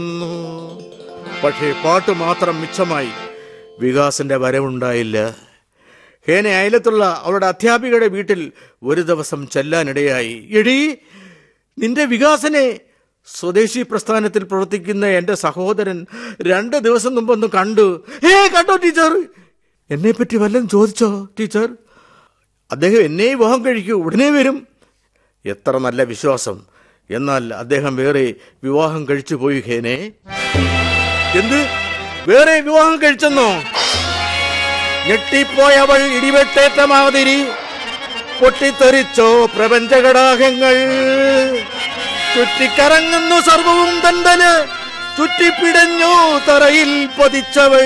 പക്ഷേ പാട്ട് മാത്രം മിച്ചമായി വികാസിന്റെ വരവുണ്ടായില്ല ഹേന അയലത്തുള്ള അവളുടെ അധ്യാപികയുടെ വീട്ടിൽ ഒരു ദിവസം ചെല്ലാനിടയായി എടീ നിന്റെ വികാസനെ സ്വദേശി പ്രസ്ഥാനത്തിൽ പ്രവർത്തിക്കുന്ന എന്റെ സഹോദരൻ രണ്ട് ദിവസം മുമ്പൊന്ന് കണ്ടു ഏ കണ്ടോ ടീച്ചർ എന്നെ പറ്റി വല്ലതും ചോദിച്ചോ ടീച്ചർ അദ്ദേഹം എന്നെ വിവാഹം കഴിക്കൂ ഉടനെ വരും എത്ര നല്ല വിശ്വാസം എന്നാൽ അദ്ദേഹം വേറെ വിവാഹം കഴിച്ചു പോയി ഹേനെ എന്ത് വേറെ വിവാഹം കഴിച്ചെന്നോ ഞെട്ടിപ്പോയവൾ ഇടിവെട്ടേറ്റ മാതിരി പൊട്ടിത്തെറിച്ചോ പ്രപഞ്ചഘടാകങ്ങൾ ചുറ്റിക്കറങ്ങുന്നു സർവവും തണ്ടല് ചുറ്റിപ്പിടഞ്ഞു തറയിൽ പതിച്ചവൾ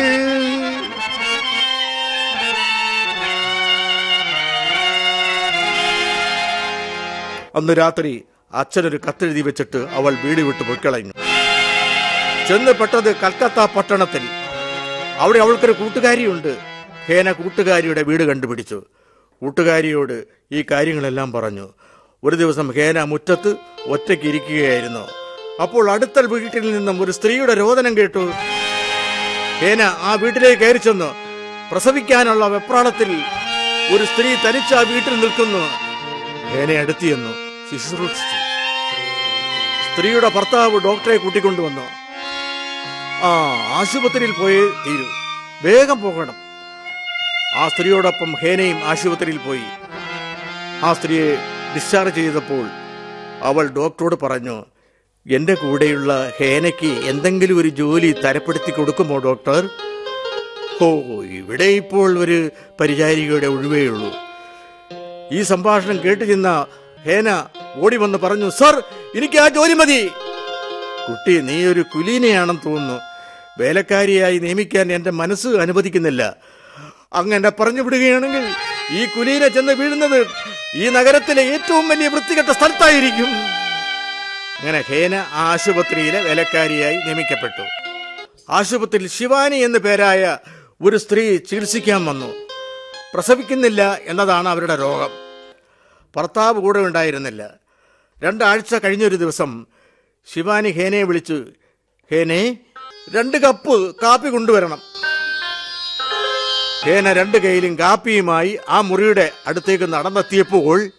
അന്ന് രാത്രി അച്ഛനൊരു കത്തെഴുതി വെച്ചിട്ട് അവൾ വീട് വിട്ട് പൊയ്ക്കളഞ്ഞു ചെന്ന് പെട്ടത് കൽക്കത്ത പട്ടണത്തിൽ അവിടെ അവൾക്കൊരു കൂട്ടുകാരിയുണ്ട് ഹേന കൂട്ടുകാരിയുടെ വീട് കണ്ടുപിടിച്ചു കൂട്ടുകാരിയോട് ഈ കാര്യങ്ങളെല്ലാം പറഞ്ഞു ഒരു ദിവസം ഹേന മുറ്റത്ത് ഒറ്റയ്ക്ക് ഇരിക്കുകയായിരുന്നു അപ്പോൾ അടുത്ത വീട്ടിൽ നിന്നും ഒരു സ്ത്രീയുടെ രോദനം കേട്ടു ഹേന ആ വീട്ടിലേക്ക് കയറി ചെന്നു പ്രസവിക്കാനുള്ള വെപ്രാളത്തിൽ ഒരു സ്ത്രീ തനിച്ച് ആ വീട്ടിൽ നിൽക്കുന്നു ഹേന അടുത്ത് ചെന്നു ശുശ്രൂഷിച്ചു സ്ത്രീയുടെ ഭർത്താവ് ഡോക്ടറെ കൂട്ടിക്കൊണ്ടുവന്നു ആ ആശുപത്രിയിൽ പോയേ തീരൂ വേഗം പോകണം ആ സ്ത്രീയോടൊപ്പം ഹേനയും ആശുപത്രിയിൽ പോയി ആ സ്ത്രീയെ ഡിസ്ചാർജ് ചെയ്തപ്പോൾ അവൾ ഡോക്ടറോട് പറഞ്ഞു എന്റെ കൂടെയുള്ള ഹേനയ്ക്ക് എന്തെങ്കിലും ഒരു ജോലി തരപ്പെടുത്തി കൊടുക്കുമോ ഡോക്ടർ ഓ ഇവിടെ ഇപ്പോൾ ഒരു പരിചാരികയുടെ ഒഴിവേ ഉള്ളൂ ഈ സംഭാഷണം കേട്ടു ചെന്ന ഹേന ഓടി വന്ന് പറഞ്ഞു സർ എനിക്ക് ആ ജോലി മതി കുട്ടി നീ ഒരു കുലീനയാണെന്ന് തോന്നുന്നു വേലക്കാരിയായി നിയമിക്കാൻ എന്റെ മനസ്സ് അനുവദിക്കുന്നില്ല അങ്ങനെ പറഞ്ഞു വിടുകയാണെങ്കിൽ ഈ കുലീന ചെന്ന് വീഴുന്നത് ഈ നഗരത്തിലെ ഏറ്റവും വലിയ വൃത്തികെട്ട സ്ഥലത്തായിരിക്കും അങ്ങനെ ഹേന ആ ആശുപത്രിയിലെ വേലക്കാരിയായി നിയമിക്കപ്പെട്ടു ആശുപത്രിയിൽ ശിവാനി എന്നു പേരായ ഒരു സ്ത്രീ ചികിത്സിക്കാൻ വന്നു പ്രസവിക്കുന്നില്ല എന്നതാണ് അവരുടെ രോഗം ഭർത്താവ് കൂടെ ഉണ്ടായിരുന്നില്ല രണ്ടാഴ്ച കഴിഞ്ഞൊരു ദിവസം ശിവാനി ഹേനയെ വിളിച്ചു ഹേനെ രണ്ട് കപ്പ് കാപ്പി കൊണ്ടുവരണം ഹേന രണ്ട് കൈയിലും കാപ്പിയുമായി ആ മുറിയുടെ അടുത്തേക്ക് നടന്നെത്തിയപ്പോൾ